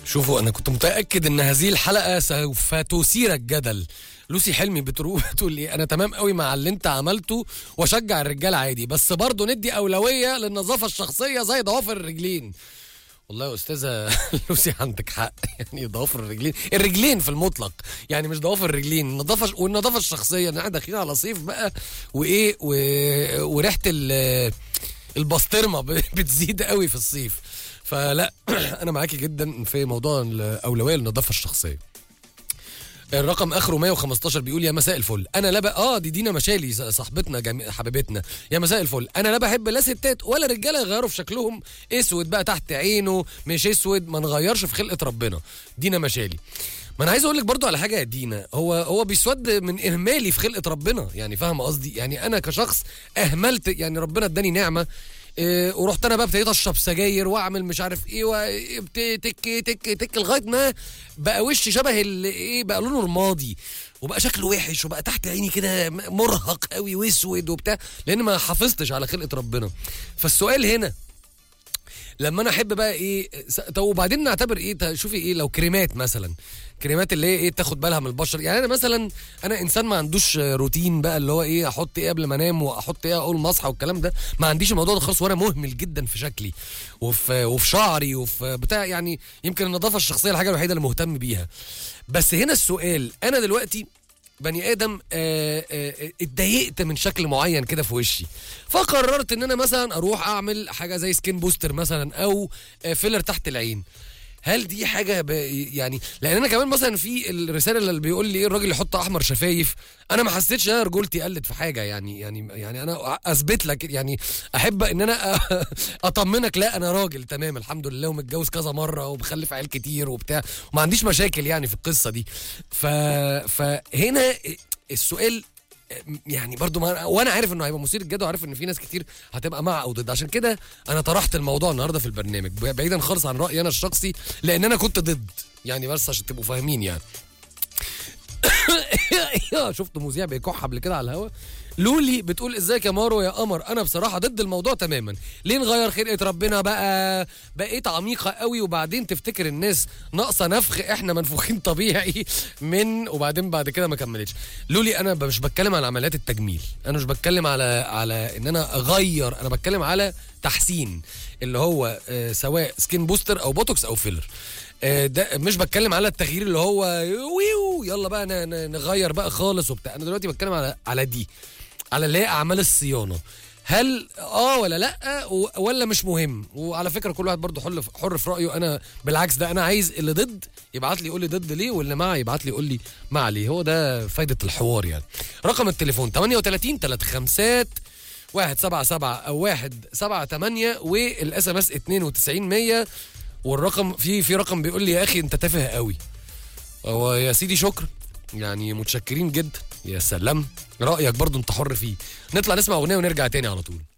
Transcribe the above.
شوفوا انا كنت متاكد ان هذه الحلقه سوف تثير الجدل لوسي حلمي بتروح بتقول لي انا تمام قوي مع اللي انت عملته واشجع الرجال عادي بس برضه ندي اولويه للنظافه الشخصيه زي ضوافر الرجلين والله يا استاذه لوسي عندك حق يعني ضوافر الرجلين الرجلين في المطلق يعني مش ضوافر الرجلين النظافه والنظافه الشخصيه ان احنا داخلين على صيف بقى وايه و... وريحه ال... البسطرمه ب- بتزيد قوي في الصيف فلا انا معاكي جدا في موضوع الاولويه للنظافه الشخصيه الرقم اخره 115 بيقول يا مساء الفل انا لا بقى اه دي دينا مشالي صاحبتنا جمي... حبيبتنا يا مساء الفل انا لا بحب لا ستات ولا رجاله يغيروا في شكلهم اسود بقى تحت عينه مش اسود ما نغيرش في خلقه ربنا دينا مشالي ما انا عايز اقول لك برضو على حاجه يا دينا هو هو بيسود من اهمالي في خلقه ربنا يعني فاهمه قصدي يعني انا كشخص اهملت يعني ربنا اداني نعمه إيه ورحت انا بقى ابتديت اشرب سجاير واعمل مش عارف ايه وابت- تك تك تك لغايه ما بقى وشي شبه ال- ايه بقى لونه رمادي وبقى شكله وحش وبقى تحت عيني كده م- مرهق قوي واسود وبتاع لان ما حافظتش على خلقه ربنا فالسؤال هنا لما انا احب بقى ايه س- طب وبعدين نعتبر ايه تا- شوفي ايه لو كريمات مثلا كريمات اللي هي ايه تاخد بالها من البشر يعني انا مثلا انا انسان ما عندوش روتين بقى اللي هو ايه احط ايه قبل ما انام واحط ايه اول ما اصحى والكلام ده ما عنديش الموضوع ده خالص وانا مهمل جدا في شكلي وفي وفي شعري وفي بتاع يعني يمكن النظافه الشخصيه الحاجه الوحيده اللي مهتم بيها بس هنا السؤال انا دلوقتي بني ادم آه، آه، آه، اتضايقت من شكل معين كده في وشي فقررت ان انا مثلا اروح اعمل حاجه زي سكين بوستر مثلا او آه، فيلر تحت العين هل دي حاجه ب... يعني لان انا كمان مثلا في الرساله اللي بيقول لي ايه الراجل يحط احمر شفايف انا ما حسيتش ان انا رجولتي قلت في حاجه يعني يعني يعني انا اثبت لك يعني احب ان انا اطمنك لا انا راجل تمام الحمد لله ومتجوز كذا مره وبخلف عيال كتير وبتاع وما عنديش مشاكل يعني في القصه دي ف فهنا السؤال يعني برضو ما وانا عارف انه هيبقى مثير جدا وعارف ان في ناس كتير هتبقى مع او ضد عشان كده انا طرحت الموضوع النهارده في البرنامج بعيدا خالص عن رايي انا الشخصي لان انا كنت ضد يعني بس عشان تبقوا فاهمين يعني شفت مذيع بيكح قبل كده على الهوا لولي بتقول ازيك يا مارو يا قمر انا بصراحه ضد الموضوع تماما ليه نغير خلقه ربنا بقى بقيت عميقه قوي وبعدين تفتكر الناس ناقصه نفخ احنا منفوخين طبيعي من وبعدين بعد كده ما كملتش لولي انا ب- مش بتكلم على عمليات التجميل انا مش بتكلم على على ان انا اغير انا بتكلم على تحسين اللي هو آه، سواء سكين بوستر او بوتوكس او فيلر آه، ده مش بتكلم على التغيير اللي هو ويو يلا بقى ن- ن- نغير بقى خالص وبتاع انا دلوقتي بتكلم على على دي على اللي هي اعمال الصيانه هل اه ولا لا و- ولا مش مهم وعلى فكره كل واحد برضه حر حر في رايه انا بالعكس ده انا عايز اللي ضد يبعت لي يقول لي ضد ليه واللي مع يبعت لي يقول لي مع ليه هو ده فايده الحوار يعني رقم التليفون 38 35 واحد سبعة سبعة أو واحد سبعة تمانية والاس ام اس 92 100 والرقم في في رقم بيقول لي يا أخي أنت تافه قوي هو يا سيدي شكرا يعني متشكرين جدا يا سلام رأيك برضو أنت حر فيه نطلع نسمع أغنية ونرجع تاني على طول